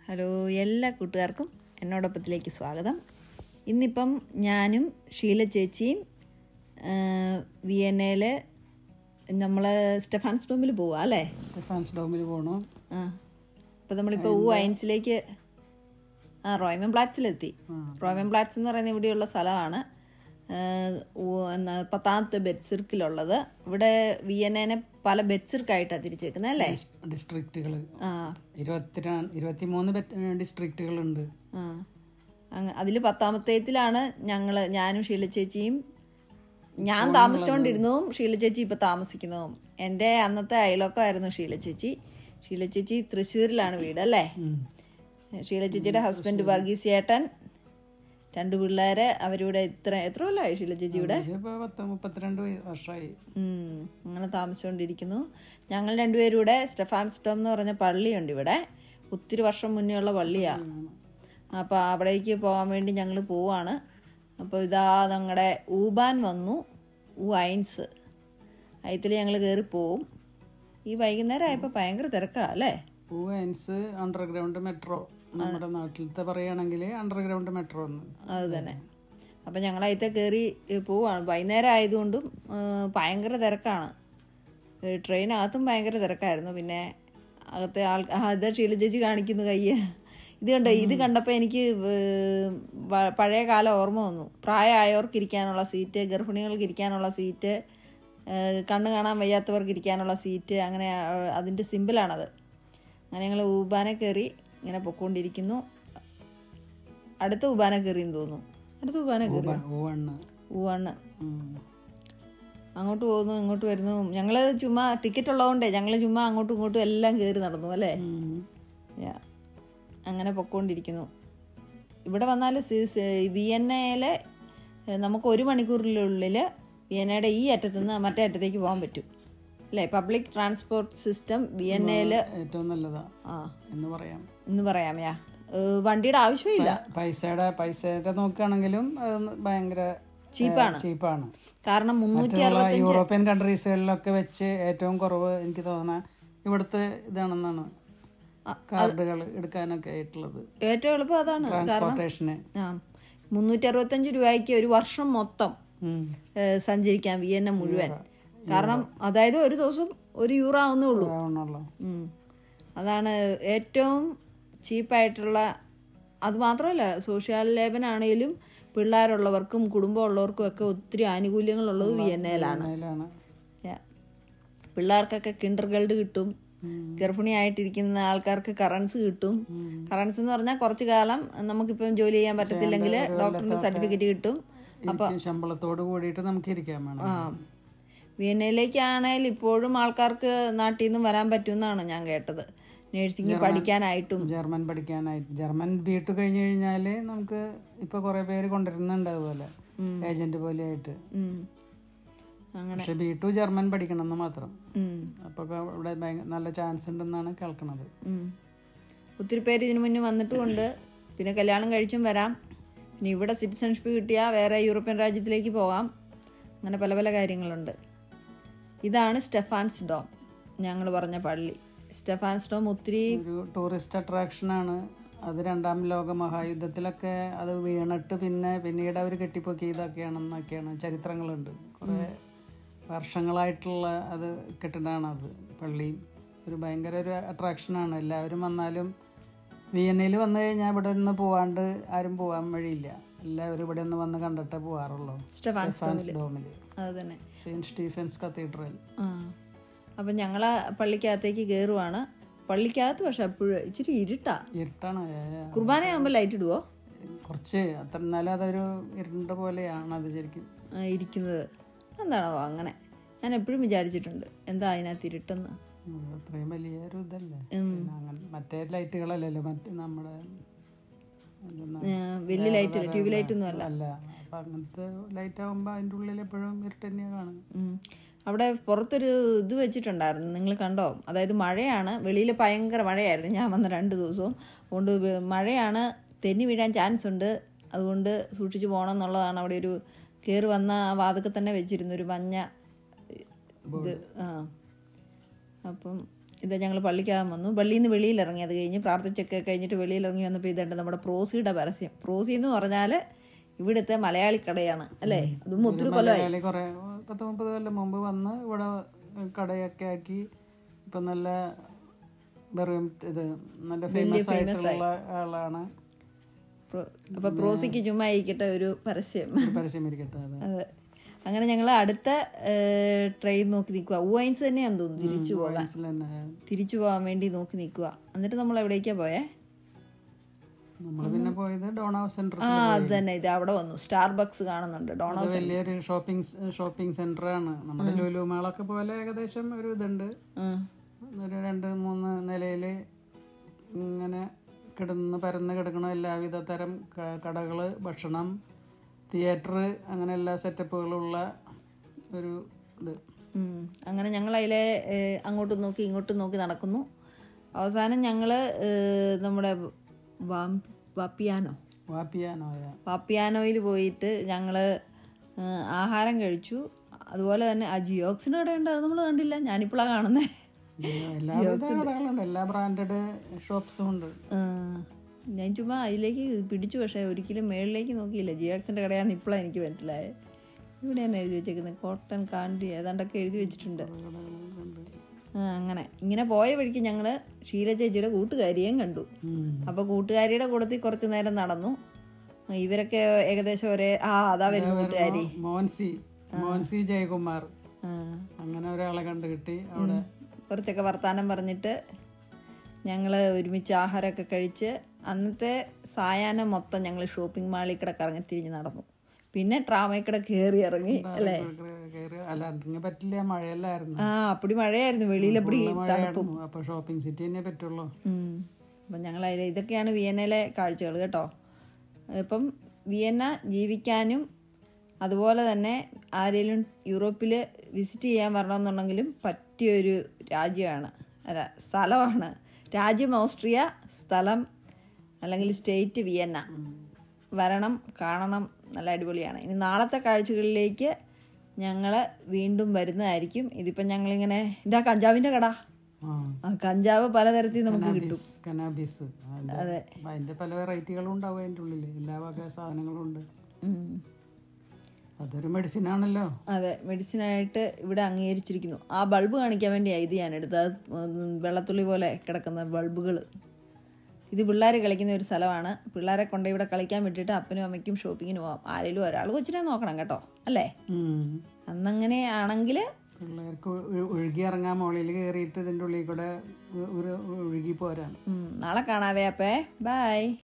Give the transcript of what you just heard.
Hello എല്ലാ കൂട്ടുകാർക്കും എന്നോടൊപ്പത്തിലേക്ക് സ്വാഗതം ഇന്നിപ്പം ഞാനും ഷീല ചേച്ചിയും വി എൻ എയിൽ നമ്മൾ സ്റ്റെഫാൻസ് ഡോമിൽ പോവാം അല്ലേ സ്റ്റെഫാൻസ് ഡോമിൽ പോകണു ആ അപ്പോൾ നമ്മളിപ്പോൾ ഊ ഐൻസിലേക്ക് ആ റോയ്മൻ പ്ലാറ്റ്സിലെത്തി റോയ്മൻ പ്ലാറ്റ്സ് എന്ന് പറയുന്ന ഇവിടെയുള്ള സ്ഥലമാണ് ഏഹ് ഊ- എന്നാ പത്താമത്തെ ബെഡ്സിർക്കിലുള്ളത് ഇവിടെ വി എൻ എനെ പല ബെഡ്സിർക്കായിട്ടാണ് തിരിച്ചേക്കുന്നത് അല്ലേ ഡിസ്ട്രിക്റ്റുകൾ ആ ഇരുപത്തി ഇരുപത്തിമൂന്ന് ഡിസ്ട്രിക്റ്റുകളുണ്ട് ആ അങ്ങ് അതിൽ പത്താമത്തേത്തിലാണ് ഞങ്ങൾ ഞാനും ഷീല ചേച്ചിയും ഞാൻ താമസിച്ചുകൊണ്ടിരുന്നതും ഷീല ചേച്ചി ഇപ്പം താമസിക്കുന്നതും എൻ്റെ അന്നത്തെ അയലോക്കമായിരുന്നു ഷീല ചേച്ചി ഷീല ചേച്ചി തൃശ്ശൂരിലാണ് വീട് അല്ലേ ഷീല ചേച്ചിയുടെ ഹസ്ബൻഡ് വർഗീസ് ചേട്ടൻ രണ്ട് പിള്ളേര് അവരിവിടെ ഇത്ര എത്ര കൊല്ലമായി ഷീല ചേച്ചി ഇവിടെ ഇപ്പോൾ പത്ത് മുപ്പത്തിരണ്ട് വർഷമായി ഉം, അങ്ങനെ താമസിച്ചുകൊണ്ടിരിക്കുന്നു ഞങ്ങൾ രണ്ടുപേരും ഇവിടെ സ്റ്റെഫാൻസ് ടോം എന്ന് പറഞ്ഞ പള്ളിയുണ്ട് ഇവിടെ ഒത്തിരി വർഷം മുന്നേ ഉള്ള പള്ളിയാണ് അപ്പോൾ അവിടേക്ക് പോകാൻ വേണ്ടി ഞങ്ങൾ പോവാണ് അപ്പോൾ ഇതാ ഞങ്ങളുടെ ഊബാൻ വന്നു ഊ ഐൻസ് അയത്തിൽ ഞങ്ങൾ കയറി പോവും ഈ വൈകുന്നേരം ആയപ്പോൾ ഭയങ്കര തിരക്കാണ് അല്ലേ ഊവൻസ് അണ്ടർഗ്രൗണ്ട് മെട്രോ നമ്മുടെ നാട്ടിലത്തെ പറയുകയാണെങ്കിൽ അണ്ടർഗ്രൗണ്ട് മെട്രോ എന്ന് അത് തന്നെ അപ്പം ഞങ്ങൾ അതിലത്തെ കയറി പോവാണ് വൈകുന്നേരം ആയതുകൊണ്ടും ഏഹ്, ഭയങ്കര തിരക്കാണ് ഏഹ്, ട്രെയിനകത്തും ഭയങ്കര തിരക്കായിരുന്നു പിന്നെ അകത്തെ ആൾ ആ, ഇത് ഷീല ചേച്ചി കാണിക്കുന്നു കയ്യ് ഇത് കണ്ടോ ഇത് കണ്ടപ്പോൾ എനിക്ക് ഏഹ്, വ- പഴയ കാലം ഓർമ്മ വന്നു പ്രായമായവർക്ക് ഇരിക്കാനുള്ള സീറ്റ് ഗർഭിണികൾക്ക് ഇരിക്കാനുള്ള സീറ്റ് ഏഹ്, കണ്ണ് കാണാൻ വയ്യാത്തവർക്ക് ഇരിക്കാനുള്ള സീറ്റ് അങ്ങനെ ആ, അതിൻ്റെ സിമ്പിളാണത് അങ്ങനെ ഞങ്ങൾ ഊബാനെ കയറി ഇങ്ങനെ പൊക്കോണ്ടിരിക്കുന്നു അടുത്ത ഉബാന കയറിയെന്ന് തോന്നുന്നു അടുത്ത ഉബാന കയറി ഊവണ്ണ് ഊവാണ് അങ്ങോട്ട് പോകുന്നു ഇങ്ങോട്ട് വരുന്നു ഞങ്ങൾ ചുമ്മാ ടിക്കറ്റ് ഉള്ളതുകൊണ്ടേ ഞങ്ങൾ ചുമ്മാ അങ്ങോട്ടും ഇങ്ങോട്ടും എല്ലാം കയറി നടന്നു അല്ലേ യാ. അങ്ങനെ പൊക്കോണ്ടിരിക്കുന്നു ഇവിടെ വന്നാൽ വി എൻ എയിലെ നമുക്ക് ഒരു മണിക്കൂറിനുള്ളിൽ വി എൻ എയുടെ ഈ അറ്റത്തു നിന്ന് മറ്റേ അറ്റത്തേക്ക് പോകാൻ പറ്റും അല്ലേ പബ്ലിക് ട്രാൻസ്പോർട്ട് സിസ്റ്റം വി എൻ എയിൽ ഏറ്റവും നല്ലതാ ആ എന്ന് പറയാം എന്ന് പറയാം യാ ഏഹ് വണ്ടിയുടെ ആവശ്യമില്ല പൈസയുടെ പൈസയുടെ നോക്കുകയാണെങ്കിലും അത് ഭയങ്കര ചീപ്പാണ് ചീപ്പാണ് കാരണം മുന്നൂറ്റി മറ്റുള്ള യൂറോപ്യൻ കൺട്രീസുകളിലൊക്കെ വെച്ച് ഏറ്റവും കുറവ് എനിക്ക് തോന്നുന്ന ഇവിടുത്തെ ഇതാണെന്നാണ് കാർഡുകൾ എടുക്കാനൊക്കെ ആയിട്ടുള്ളത് ഏറ്റവും എളുപ്പം അതാണ് ട്രാൻസ്പോർട്ടേഷന് ആ മുന്നൂറ്റി അറുപത്തഞ്ച് രൂപയ്ക്ക് ഒരു വർഷം മൊത്തം ഉം. ഏഹ് സഞ്ചരിക്കാം വി എൻ എ മുഴുവൻ കാരണം അതായത് ഒരു ദിവസം ഒരു യൂറോ ആവുന്നേ ഉള്ളൂ ആവണല്ലോ ഉം. അതാണ് ഏറ്റവും ചീപ്പായിട്ടുള്ള അത് മാത്രമല്ല സോഷ്യൽ ലേബനാണേലും പിള്ളേരുള്ളവർക്കും കുടുംബമുള്ളവർക്കും ഒക്കെ ഒത്തിരി ആനുകൂല്യങ്ങളുള്ളത് വി എൻ എയിലാണ് അതിലാണ് പിള്ളേർക്കൊക്കെ കിൻഡർ ഗൾഡ് കിട്ടും ഗർഭിണിയായിട്ടിരിക്കുന്ന ആൾക്കാർക്ക് കറൻസ് കിട്ടും കറൻസ് എന്ന് പറഞ്ഞാൽ കുറച്ച് കാലം നമുക്കിപ്പം ജോലി ചെയ്യാൻ പറ്റത്തില്ലെങ്കിൽ ഡോക്ടറിന്റെ സർട്ടിഫിക്കറ്റ് കിട്ടും ഇരിക്കും ശമ്പളത്തോട് കൂടിയിട്ട് നമുക്ക് ഇരിക്കാൻ വേണം ആ വി എൻ എയിലേക്കാണെങ്കിൽ ഇപ്പോഴും ആൾക്കാർക്ക് നാട്ടിൽ നിന്നും വരാൻ പറ്റുമെന്നാണ് ഞാൻ കേട്ടത് നേഴ്സിംഗ് പഠിക്കാനായിട്ടും ജർമ്മൻ പഠിക്കാനായിട്ട് ജർമ്മൻ ബീട്ട് കഴിഞ്ഞ് കഴിഞ്ഞാൽ നമുക്ക് ഇപ്പൊ കുറെ പേര് കൊണ്ടുവരുന്നുണ്ട് അതുപോലെ ഏജന്റ് പോലെ ആയിട്ട് ഉം. അങ്ങനെ പക്ഷെ ബി ടു ജർമ്മൻ പഠിക്കണം എന്ന് മാത്രം ഉം. അപ്പൊ ഇവിടെ ഭയങ്കര നല്ല ചാൻസ് ഉണ്ടെന്നാണ് കേൾക്കണത് ഉം. ഒത്തിരി പേര് ഇതിനു മുന്നേ വന്നിട്ടുമുണ്ട് പിന്നെ കല്യാണം കഴിച്ചും വരാം പിന്നെ ഇവിടെ സിറ്റിസൺഷിപ്പ് കിട്ടിയാൽ വേറെ യൂറോപ്യൻ രാജ്യത്തിലേക്ക് പോകാം അങ്ങനെ പല പല കാര്യങ്ങളുണ്ട് ഇതാണ് സ്റ്റെഫാൻസ് ഡോം ഞങ്ങൾ പറഞ്ഞ പള്ളി സ്റ്റെഫാൻസ് ഡോം ഒത്തിരി ഒരു ടൂറിസ്റ്റ് അട്രാക്ഷനാണ് അത് രണ്ടാം ലോക മഹായുദ്ധത്തിലൊക്കെ അത് വീണിട്ട് പിന്നെ പിന്നീട് അവർ കെട്ടിപ്പൊക്കിയതൊക്കെയാണെന്നൊക്കെയാണ് ചരിത്രങ്ങളുണ്ട് കുറേ വർഷങ്ങളായിട്ടുള്ള അത് കെട്ടിടമാണ് അത് പള്ളിയും ഒരു ഭയങ്കര ഒരു അട്രാക്ഷനാണ് എല്ലാവരും വന്നാലും വി എൻ എയിൽ വന്നു കഴിഞ്ഞാൽ ഇവിടെ നിന്ന് പോവാണ്ട് ആരും പോകാൻ വഴിയില്ല എല്ലാവരും ഇവിടെ നിന്ന് വന്ന് കണ്ടിട്ടേ പോവാറുള്ളൂ സ്റ്റെഫാൻസ് സ്റ്റെഫാൻസ് ഡോമിൽ അത് തന്നെ സെയിൻറ്റ് സ്റ്റീഫൻസ് കത്തീഡ്രൽ ആ അപ്പം ഞങ്ങൾ പള്ളിക്കകത്തേക്ക് കയറുവാണ് പള്ളിക്കകത്ത് പക്ഷെ എപ്പോഴും ഇച്ചിരി ഇരുട്ടാ ഇരുട്ടാണ് ഏ, ഏ. കുർബാനയാകുമ്പോൾ ലൈറ്റ് ഇടുവോ കുറച്ച് അത്ര എന്നാലും അതൊരു ഇരുണ്ട പോലെയാണ് അത് ശരിക്കും ആ, ഇരിക്കുന്നത് എന്താണോ അങ്ങനെ ഞാൻ എപ്പോഴും വിചാരിച്ചിട്ടുണ്ട് എന്താ അതിനകത്ത് ഇരുട്ടെന്ന് ഉം, അത്രയും വലിയ ഒരു ഇതല്ലേ പിന്നെ അങ്ങനെ മറ്റേ ലൈറ്റുകളല്ലല്ലോ മറ്റേ നമ്മുടെ എന്തെന്നാ, ആ, വലിയ ലൈറ്റ് ഇല്ല ട്യൂബ് ലൈറ്റ് ഒന്നും അല്ല അല്ല അപ്പൊ അങ്ങനത്തെ ലൈറ്റ് ആകുമ്പോ അതിന്റെ ഉള്ളിൽ എപ്പോഴും ഇരുട്ട് തന്നെയാ കാണും ഉം. അവിടെ പുറത്തൊരു ഇത് വെച്ചിട്ടുണ്ടായിരുന്നു നിങ്ങൾ കണ്ടോ അതായത് മഴയാണ് വെളിയിൽ ഭയങ്കര മഴയായിരുന്നു ഞാൻ വന്ന രണ്ട് ദിവസവും അതുകൊണ്ട് വെ- മഴയാണ് തെന്നി വീഴാൻ ചാൻസ് ഉണ്ട് അതുകൊണ്ട് സൂക്ഷിച്ചു പോകണം എന്നുള്ളതാണ് അവിടെ ഒരു കയറി വന്ന ആ വാതിക്കെ തന്നെ വെച്ചിരുന്നു ഒരു മഞ്ഞ ഇത് ആ അപ്പം ഇത് ഞങ്ങൾ പള്ളിക്കകം വന്നു പള്ളിയിൽ നിന്ന് വെളിയിലിറങ്ങി അത് കഴിഞ്ഞ് പ്രാർത്ഥിച്ചൊക്കെ കഴിഞ്ഞിട്ട് വെളിയിലിറങ്ങി വന്നപ്പോൾ ഇതുണ്ട് നമ്മുടെ പ്രോസിയുടെ പരസ്യം പ്രോസി എന്ന് പറഞ്ഞാൽ ഇവിടുത്തെ മലയാളി കടയാണ് അല്ലേ അതും ഒത്തിരി കൊല്ലമായി മലയാളി കുറേ പത്ത് മുപ്പത് കൊല്ലം മുമ്പ് വന്ന് ഇവിടെ കടയൊക്കെ ആക്കി ഇപ്പം നല്ല വെറും ഇത് നല്ല ഫേമസ് ആയിട്ടുള്ള ആളാണ് പ്രോ- അപ്പൊ പ്രോസിക്ക് ചുമ്മാ ഇരിക്കട്ടെ ഒരു പരസ്യം ഒരു പരസ്യം ഇരിക്കട്ടെ അത് അതെ അങ്ങനെ ഞങ്ങൾ അടുത്ത ട്രെയിൻ നോക്കി നിൽക്കുക ഊവൈൻസ് തന്നെയാന്ന് തോന്നുന്നു തിരിച്ചു പോകാൻ മനസ്സിൽ തന്നെ തിരിച്ചു പോകാൻ വേണ്ടി നോക്കി നിൽക്കുക എന്നിട്ട് നമ്മൾ എവിടേക്കാ പോയേ നമ്മൾ പിന്നെ പോയത് ഡോണാവ് സെന്റർ ആ അത് തന്നെ ഇത് അവിടെ വന്നു സ്റ്റാർ ബക്സ് കാണുന്നുണ്ട് ഡോണോ അത് വലിയൊരു ഷോപ്പിംഗ് ഷോപ്പിംഗ് സെന്റർ ആണ് നമ്മുടെ ലുലു മാളൊക്കെ പോലെ ഏകദേശം ഒരു ഇതുണ്ട് ഉം. ഒരു രണ്ട് മൂന്ന് നിലയിൽ ഇങ്ങനെ കിടന്ന് പരന്ന് കിടക്കണ എല്ലാവിധ തരം ക- കടകള് ഭക്ഷണം തിയേറ്റർ അങ്ങനെ എല്ലാ സെറ്റപ്പുകളുള്ള ഒരു ഇത് ഉം. അങ്ങനെ ഞങ്ങൾ അതിലെ അങ്ങോട്ടും നോക്കി ഇങ്ങോട്ടും നോക്കി നടക്കുന്നു അവസാനം ഞങ്ങൾ നമ്മുടെ വാം- വാപ്പിയാനോ വാപ്പിയാനോയ വാപ്പിയാനോയിൽ പോയിട്ട് ഞങ്ങൾ ആഹാരം കഴിച്ചു അതുപോലെ തന്നെ ആ ജിയോക്സിൻ്റെ കടയുണ്ട് അത് നമ്മൾ കണ്ടില്ല ഞാനിപ്പോഴാണ് കാണുന്നത് എല്ലാവിധ കടകളുണ്ട് എല്ലാ ബ്രാൻഡഡ് ഷോപ്സും ഉണ്ട് ഞാൻ ചുമ്മാ അതിലേക്ക് പിടിച്ചു പക്ഷേ ഒരിക്കലും മേളിലേക്ക് നോക്കിയില്ല ജിയോക്സിൻ്റെ കടയാന്ന് ഇപ്പോഴാണ് എനിക്ക് മനസ്സിലായത് ഇവിടെയാണ് എഴുതി വെച്ചേക്കുന്നത് കോട്ടൺ കാണ്ടി ഏതാണ്ടൊക്കെ എഴുതി വെച്ചിട്ടുണ്ട് ആ, അങ്ങനെ ഇങ്ങനെ പോയ വഴിക്ക് ഞങ്ങൾ ഷീല ചേച്ചിയുടെ കൂട്ടുകാരിയെയും കണ്ടു ഉം. അപ്പോൾ കൂട്ടുകാരിയുടെ കൂട്ടത്തിൽ കുറച്ച് നേരം നടന്നു ഇവരൊക്കെ ഏകദേശം ഒരേ ആ അതാ വരുന്ന കൂട്ടുകാരി മോൻസി മോൻസി ജയകുമാർ ആ, അങ്ങനെ ഒരാളെ കണ്ടു കിട്ടി അവിടെ കുറച്ചൊക്കെ വർത്താനം പറഞ്ഞിട്ട് ഞങ്ങൾ ഒരുമിച്ച് ആഹാരമൊക്കെ കഴിച്ച് അന്നത്തെ സായാഹ്നം മൊത്തം ഞങ്ങൾ ഷോപ്പിംഗ് മാളിൽ കൂടെ കറങ്ങി തിരിഞ്ഞ് നടന്നു പിന്നെ ട്രാമയിൽ കൂടെ കയറി ഇറങ്ങി അല്ലേ കയറി അല്ലാണ്ടെങ്കിൽ പറ്റില്ല മഴയല്ലായിരുന്നു ആ അപ്പടി മഴയായിരുന്നു വെളിയിലപ്പടി മഴയായിരുന്നു അപ്പൊ ഷോപ്പിംഗ് സിറ്റി തന്നെ പറ്റുള്ളൂ ഉം. അപ്പം ഞങ്ങൾ അതിൽ ഇതൊക്കെയാണ് വിയന്നയിലെ കാഴ്ചകൾ കേട്ടോ ഇപ്പം വിയന്ന ജീവിക്കാനും അതുപോലെ തന്നെ ആരെങ്കിലും യൂറോപ്പിൽ വിസിറ്റ് ചെയ്യാൻ വരണമെന്നുണ്ടെങ്കിലും പറ്റിയൊരു രാജ്യമാണ് അല്ല സ്ഥലമാണ് രാജ്യം ഓസ്ട്രിയ സ്ഥലം അല്ലെങ്കിൽ സ്റ്റേറ്റ് വിയന്ന വരണം കാണണം നല്ല അടിപൊളിയാണ് ഇനി നാളത്തെ കാഴ്ചകളിലേക്ക് ഞങ്ങൾ വീണ്ടും വരുന്നതായിരിക്കും ഇതിപ്പം ഞങ്ങളിങ്ങനെ ഇതാ കഞ്ചാവിൻ്റെ കട ആ ആ കഞ്ചാവ് പലതരത്തിൽ നമുക്ക് കിട്ടും കനാബീസ് അതിന്റെ അതിന്റെ പല വെറൈറ്റികളും ഉണ്ടാവും അതിന്റെ ഉള്ളിൽ എല്ലാ വക സാധനങ്ങളും ഉണ്ട് ഉം. അതൊരു മെഡിസിൻ ആണല്ലോ അതെ മെഡിസിനായിട്ട് ഇവിടെ അംഗീകരിച്ചിരിക്കുന്നു ആ ബൾബ് കാണിക്കാൻ വേണ്ടിയാണ് ഇത് ഞാൻ എടുത്തത് അത് ഉം വെള്ളത്തുള്ളി പോലെ കിടക്കുന്ന ബൾബുകൾ ഇത് പിള്ളേർ കളിക്കുന്ന ഒരു സ്ഥലമാണ് പിള്ളേരെ കൊണ്ട് ഇവിടെ കളിക്കാൻ വിട്ടിട്ട് അപ്പനും അമ്മയ്ക്കും ഷോപ്പിങ്ങിന് പോകാം ആരെങ്കിലും ഒരാൾ കൊച്ചിനെ നോക്കണം കേട്ടോ അല്ലേ ഉം. അന്നങ്ങനെ ആണെങ്കിൽ പിള്ളേർക്ക് ഒഴു- ഒഴുകി ഇറങ്ങാൻ മുകളിൽ കയറിയിട്ട് ഇതിന്റെ ഉള്ളിൽ കൂടെ ഒ- ഒരു ഒഴുകി പോരാൻ നാളെ കാണാവേ അപ്പേ ബൈ